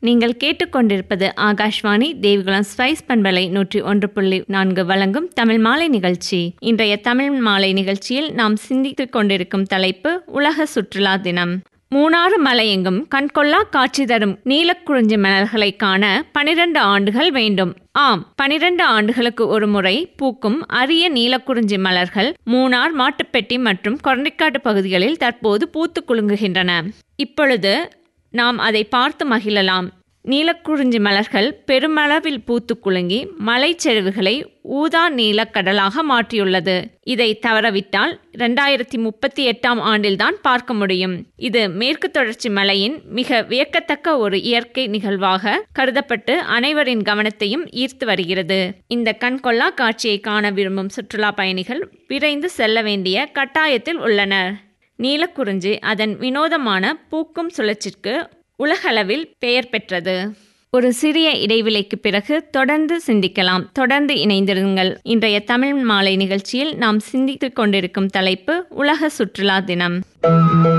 நீங்கள் கேட்டுக்கொண்டிருப்பது ஆகாஷ்வாணி தேவிகுளம் ஸ்பைஸ் பண்பலை நூற்றி ஒன்று புள்ளி நான்கு வழங்கும் தமிழ் மாலை நிகழ்ச்சி இன்றைய தமிழ் மாலை நிகழ்ச்சியில் நாம் சிந்தித்துக் கொண்டிருக்கும் தலைப்பு உலக சுற்றுலா தினம் மூணாறு மலையெங்கும் கண்கொள்ளா காட்சி தரும் நீலக்குறிஞ்சி மலர்களை காண பனிரெண்டு ஆண்டுகள் வேண்டும் ஆம் பனிரெண்டு ஆண்டுகளுக்கு ஒரு முறை பூக்கும் அரிய நீலக்குறிஞ்சி மலர்கள் மூணார் மாட்டுப்பெட்டி மற்றும் கொரண்டிக்காட்டு பகுதிகளில் தற்போது பூத்து குலுங்குகின்றன இப்பொழுது நாம் அதை பார்த்து மகிழலாம் நீலக்குறிஞ்சி மலர்கள் பெருமளவில் பூத்து குலுங்கி மலைச்செருவுகளை ஊதா நீலக்கடலாக மாற்றியுள்ளது இதை தவறவிட்டால் இரண்டாயிரத்தி முப்பத்தி எட்டாம் ஆண்டில்தான் பார்க்க முடியும் இது மேற்கு தொடர்ச்சி மலையின் மிக வியக்கத்தக்க ஒரு இயற்கை நிகழ்வாக கருதப்பட்டு அனைவரின் கவனத்தையும் ஈர்த்து வருகிறது இந்த கண்கொள்ளா காட்சியை காண விரும்பும் சுற்றுலா பயணிகள் விரைந்து செல்ல வேண்டிய கட்டாயத்தில் உள்ளனர் நீலக்குறிஞ்சி அதன் வினோதமான பூக்கும் சுழற்சிக்கு உலகளவில் பெயர் பெற்றது ஒரு சிறிய இடைவெளிக்கு பிறகு தொடர்ந்து சிந்திக்கலாம் தொடர்ந்து இணைந்திருங்கள் இன்றைய தமிழ் மாலை நிகழ்ச்சியில் நாம் சிந்தித்துக் கொண்டிருக்கும் தலைப்பு உலக சுற்றுலா தினம்